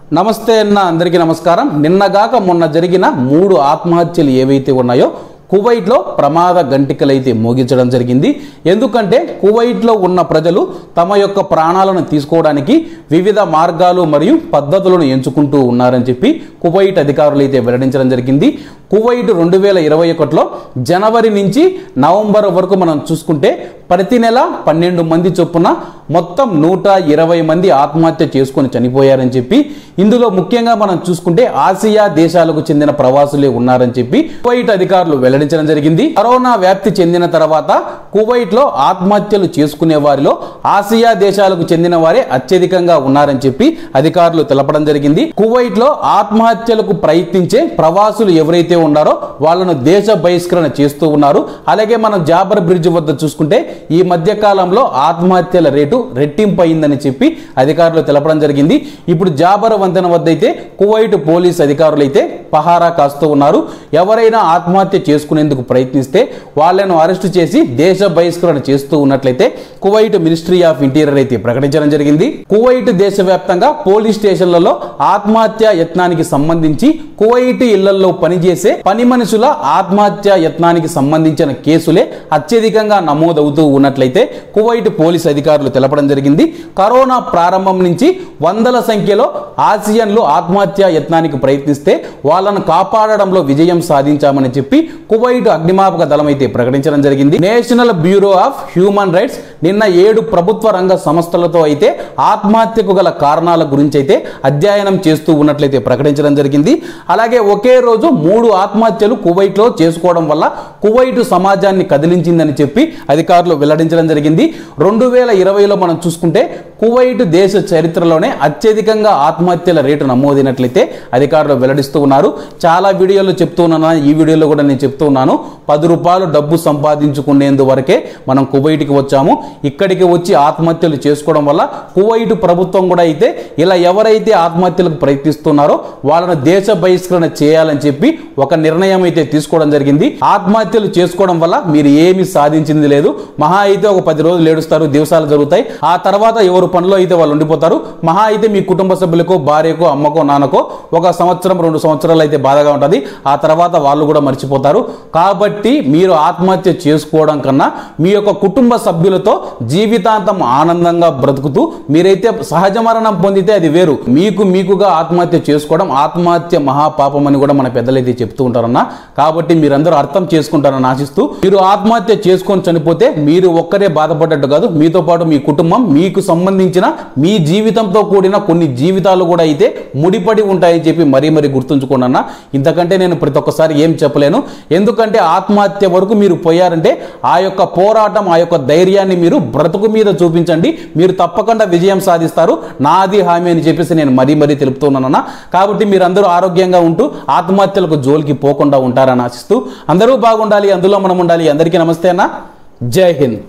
నమస్తే అన్న అందరికీ నమస్కారం నిన్నగాక మొన్న జరిగిన మూడు ఆత్మహత్యలు ఏవైతే ఉన్నాయో కువైట్లో ప్రమాద గంటికలైతే మోగించడం జరిగింది ఎందుకంటే కువైట్లో ఉన్న ప్రజలు తమ యొక్క ప్రాణాలను తీసుకోవడానికి వివిధ మార్గాలు మరియు పద్ధతులను ఎంచుకుంటూ ఉన్నారని చెప్పి కువైట్ అధికారులు అయితే వెల్లడించడం జరిగింది కువైట్ రెండు వేల ఇరవై ఒకటిలో జనవరి నుంచి నవంబర్ వరకు మనం చూసుకుంటే ప్రతి నెల పన్నెండు మంది చొప్పున మొత్తం నూట ఇరవై మంది ఆత్మహత్య చేసుకొని చనిపోయారని చెప్పి ఇందులో ముఖ్యంగా మనం చూసుకుంటే ఆసియా దేశాలకు చెందిన ప్రవాసులే ఉన్నారని చెప్పి కువైట్ అధికారులు వెల్లడించడం జరిగింది కరోనా వ్యాప్తి చెందిన తర్వాత కువైట్ లో ఆత్మహత్యలు చేసుకునే వారిలో ఆసియా దేశాలకు చెందిన వారే అత్యధికంగా ఉన్నారని చెప్పి అధికారులు తెలపడం జరిగింది కువైట్ లో ఆత్మహత్యలకు ప్రయత్నించే ప్రవాసులు ఎవరైతే ఉన్నారో వాళ్ళను దేశ బహిష్కరణ చేస్తూ ఉన్నారు అలాగే మనం జాబర్ బ్రిడ్జ్ వద్ద చూసుకుంటే ఈ మధ్య కాలంలో ఆత్మహత్యల రేటు రెట్టింపు అయిందని చెప్పి అధికారులు తెలపడం జరిగింది ఇప్పుడు జాబర్ వంతెన వద్ద అయితే కువైట్ పోలీస్ అధికారులు అయితే పహారా కాస్తూ ఉన్నారు ఎవరైనా ఆత్మహత్య చేసుకునేందుకు ప్రయత్నిస్తే వాళ్ళను అరెస్టు చేసి దేశ బహిష్కరణ చేస్తూ ఉన్నట్లయితే కువైట్ మినిస్ట్రీ ఆఫ్ ఇంటీరియర్ అయితే ప్రకటించడం జరిగింది కువైట్ దేశవ్యాప్తంగా పోలీస్ స్టేషన్లలో ఆత్మహత్య యత్నానికి సంబంధించి కువైట్ ఇళ్లలో పనిచేసే పని మనుషుల ఆత్మహత్య యత్నానికి సంబంధించిన కేసులే అత్యధికంగా నమోదవుతూ ఉన్నట్లయితే కువైట్ పోలీస్ అధికారులు తెలపడం జరిగింది కరోనా ప్రారంభం నుంచి వందల సంఖ్యలో ఆసియన్లు ఆత్మహత్య యత్నానికి ప్రయత్నిస్తే వాళ్ళను కాపాడడంలో విజయం సాధించామని చెప్పి కువైట్ అగ్నిమాపక దళం అయితే ప్రకటించడం జరిగింది national bureau of human rights నిన్న ఏడు ప్రభుత్వ రంగ సంస్థలతో అయితే ఆత్మహత్యకు గల కారణాల గురించి అయితే అధ్యయనం చేస్తూ ఉన్నట్లయితే ప్రకటించడం జరిగింది అలాగే ఒకే రోజు మూడు ఆత్మహత్యలు కువైట్లో చేసుకోవడం వల్ల కువైట్ సమాజాన్ని కదిలించిందని చెప్పి అధికారులు వెల్లడించడం జరిగింది రెండు వేల ఇరవైలో మనం చూసుకుంటే కువైట్ దేశ చరిత్రలోనే అత్యధికంగా ఆత్మహత్యల రేటు నమోదైనట్లయితే అధికారులు వెల్లడిస్తూ ఉన్నారు చాలా వీడియోలు చెప్తూ ఉన్నాను ఈ వీడియోలో కూడా నేను చెప్తూ ఉన్నాను పది రూపాయలు డబ్బు సంపాదించుకునేందు వరకే మనం కువైట్కి వచ్చాము ఇక్కడికి వచ్చి ఆత్మహత్యలు చేసుకోవడం వల్ల కువైట్ ప్రభుత్వం కూడా అయితే ఇలా ఎవరైతే ఆత్మహత్యలకు ప్రయత్నిస్తున్నారో వాళ్ళను దేశ బహిష్కరణ చేయాలని చెప్పి ఒక నిర్ణయం అయితే తీసుకోవడం జరిగింది ఆత్మహత్యలు చేసుకోవడం వల్ల మీరు ఏమి సాధించింది లేదు మహా అయితే ఒక పది రోజులు ఏడుస్తారు దివసాలు జరుగుతాయి ఆ తర్వాత ఎవరు పనిలో అయితే వాళ్ళు ఉండిపోతారు మహా అయితే మీ కుటుంబ సభ్యులకు భార్యకో అమ్మకో నాన్నకో ఒక సంవత్సరం రెండు సంవత్సరాలు అయితే బాధగా ఉంటుంది ఆ తర్వాత వాళ్ళు కూడా మర్చిపోతారు కాబట్టి మీరు ఆత్మహత్య చేసుకోవడం కన్నా మీ యొక్క కుటుంబ సభ్యులతో జీవితాంతం ఆనందంగా బ్రతుకుతూ మీరైతే సహజ మరణం పొందితే అది వేరు మీకు మీకుగా ఆత్మహత్య చేసుకోవడం ఆత్మహత్య మహాపాపం అని కూడా మన పెద్దలైతే చెప్తూ ఉంటారన్న కాబట్టి మీరందరూ అర్థం చేసుకుంటారని ఆశిస్తూ మీరు ఆత్మహత్య చేసుకొని చనిపోతే మీరు ఒక్కరే బాధపడ్డట్టు కాదు మీతో పాటు మీ కుటుంబం మీకు సంబంధించిన మీ జీవితంతో కూడిన కొన్ని జీవితాలు కూడా అయితే ముడిపడి ఉంటాయని చెప్పి మరీ మరీ గుర్తుంచుకోండి అన్న ఇంతకంటే నేను ప్రతి ఒక్కసారి ఏం చెప్పలేను ఎందుకంటే ఆత్మహత్య వరకు మీరు పోయారంటే ఆ యొక్క పోరాటం ఆ యొక్క ధైర్యాన్ని మీరు బ్రతుకు మీద చూపించండి మీరు తప్పకుండా విజయం సాధిస్తారు నాది హామీ అని చెప్పేసి నేను మరీ మరీ తెలుపుతున్నానన్న కాబట్టి మీరందరూ ఆరోగ్యంగా ఉంటూ ఆత్మహత్యలకు జోలికి పోకుండా ఉంటారని ఆశిస్తూ అందరూ బాగుండాలి అందులో మనం ఉండాలి అందరికీ నమస్తే అన్న జై హింద్